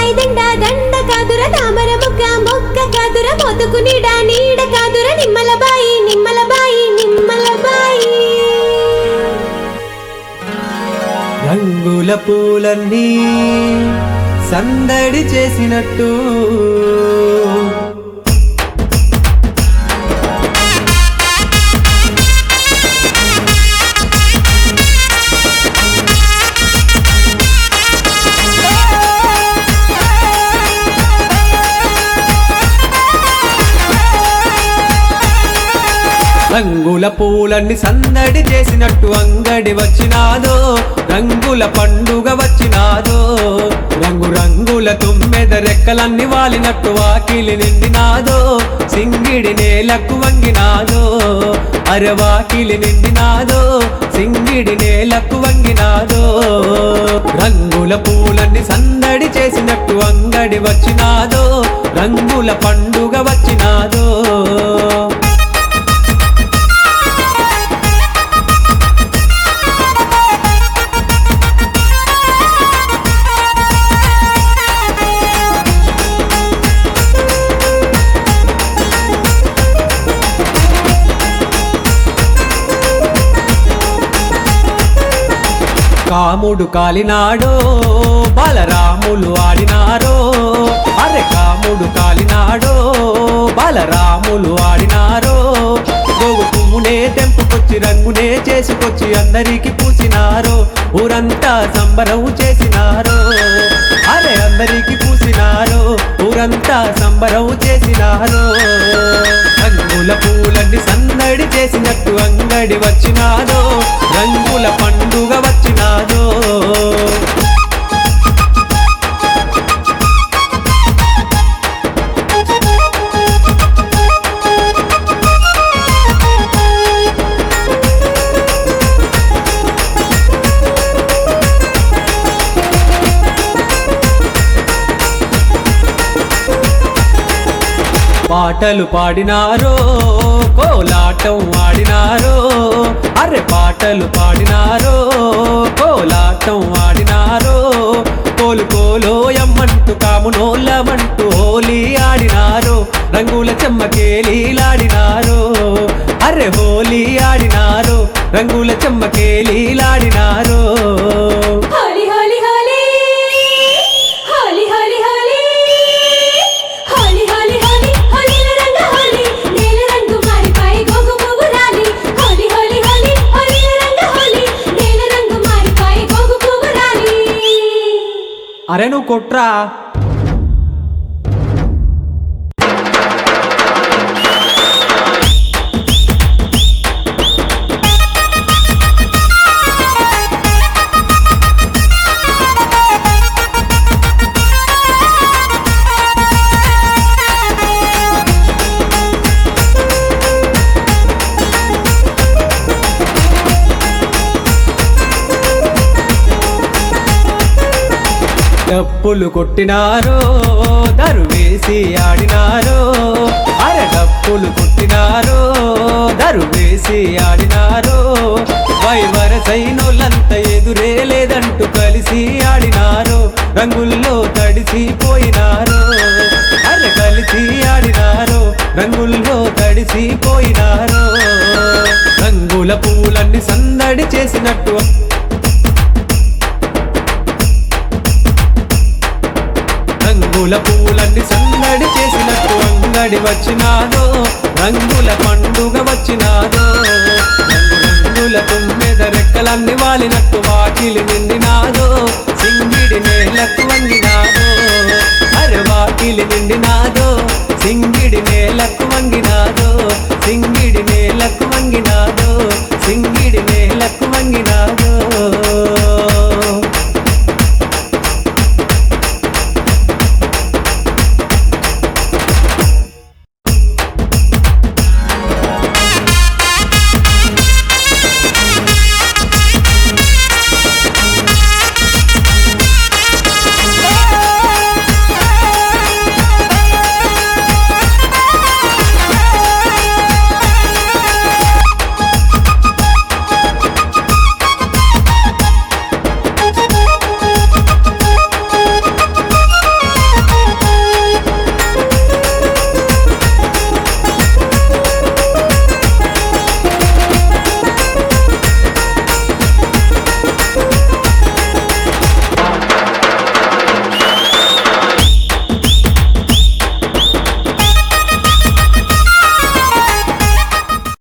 తాయి దండ దండ కాదుర తామర మొగ్గ మొగ్గ కాదుర మొతుకు నీడ నీడ కాదుర నిమ్మల బాయి నిమ్మల బాయి నిమ్మల బాయి రంగుల పూలన్నీ సందడి చేసినట్టు రంగుల పూలన్నీ సందడి చేసినట్టు అంగడి వచ్చినాదో రంగుల పండుగ వచ్చినాదో రంగు రంగుల తుమ్మెద రెక్కలన్నీ వాలినట్టు వాకిలి నిండినాదో సింగిడి నేలకు వంగినాదో అరే వాకిలి నిండినాదో సింగిడి నేలకు వంగినాదో రంగుల పూలన్నీ సందడి చేసినట్టు అంగడి వచ్చినాదో రంగుల పండుగ వచ్చినాదో కాముడు కాలినాడో బలరాములు ఆడినారో అరే కాముడు కాలినాడో బలరాములు ఆడినారో గోగు పువ్వునే తెంపుకొచ్చి రంగునే చేసుకొచ్చి అందరికి పూసినారో ఊరంతా సంబరం చేసినారో అరే అందరికి పూసినారో ఊరంతా సంబరం చేసినారో రంగుల పూలన్నీ సందడి చేసినట్టు అంగడి వచ్చినాదో రంగుల పండుగ వచ్చినాదో పాటలు పాడినారో కోలాటం ఆడినారో అరే పాటలు పాడినారో కోలాటం ఆడినారో కోలు కోలో ఎమ్మంటూ కామునోళ్ళమంటూ హోలీ ఆడినారో రంగుల చెమ్మకేలీలాడినారో అరే హోలీ ఆడినారో రంగుల చెమ్మకేలీలాడినారో హోలీ హోలీ హోలీ హోలీ హోలీ హోలీ హోలీ హోలీ హోలీ హోలీల రంగ హోలీ నీల రంగు మారిపాయి గోగు పువ్వు రాలి హోలీ హోలీ హోలీ హోలీల రంగ హోలీ నీల రంగు మారిపాయి గోగు పువ్వు రాలి అరే నువ్వు కొట్రా డప్పులు కొట్టినారో దరువేసి ఆడినారో అరే డప్పులు కొట్టినారో దరువేసి ఆడినారో వైవరసైనోళ్ళంత ఎదురే లేదంటూ కలిసి ఆడినారో రంగుల్లో తడిసిపోయినారో అరే కలిసి ఆడినారో రంగుల్లో తడిసిపోయినారో రంగుల పూలన్నీ సందడి చేసినట్టు రంగుల పూలన్నీ సందడి చేసినట్టు అంగడి వచ్చినాదో రంగుల పండుగ వచ్చినాదో రంగు రంగుల తుమ్మెద రెక్కలన్నీ వాలినట్టు వాకిలి నిండినాదో